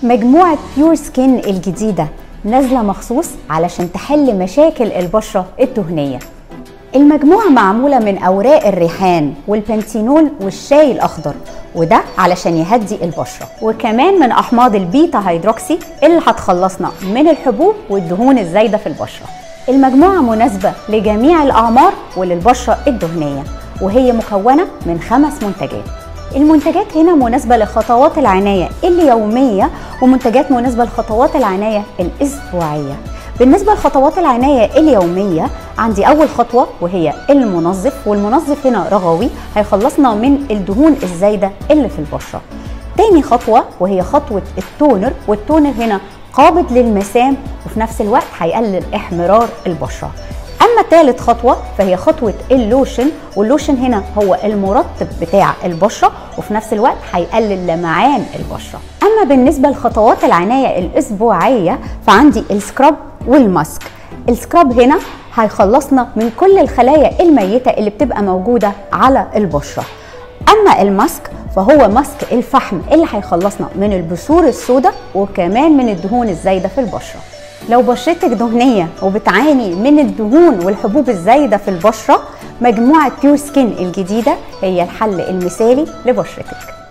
مجموعة بيور سكين الجديدة نازلة مخصوص علشان تحل مشاكل البشرة الدهنية المجموعة معمولة من أوراق الريحان والبنتينول والشاي الأخضر وده علشان يهدي البشرة وكمان من أحماض البيتا هيدروكسي اللي هتخلصنا من الحبوب والدهون الزايدة في البشرة المجموعة مناسبة لجميع الأعمار وللبشرة الدهنية وهي مكونة من خمس منتجات المنتجات هنا مناسبة لخطوات العناية اليومية ومنتجات مناسبة لخطوات العناية الأسبوعية بالنسبة لخطوات العناية اليومية عندي أول خطوة وهي المنظف والمنظف هنا رغوي هيخلصنا من الدهون الزايدة اللي في البشرة تاني خطوة وهي خطوة التونر والتونر هنا قابض للمسام وفي نفس الوقت هيقلل احمرار البشرة اما ثالث خطوه فهي خطوه اللوشن واللوشن هنا هو المرطب بتاع البشره وفي نفس الوقت هيقلل لمعان البشره اما بالنسبه لخطوات العنايه الاسبوعيه فعندي السكراب والماسك السكراب هنا هيخلصنا من كل الخلايا الميته اللي بتبقى موجوده على البشره اما الماسك فهو ماسك الفحم اللي هيخلصنا من البثور السوداء وكمان من الدهون الزايده في البشره لو بشرتك دهنية وبتعاني من الدهون والحبوب الزايدة في البشرة مجموعة بيور سكين الجديدة هي الحل المثالي لبشرتك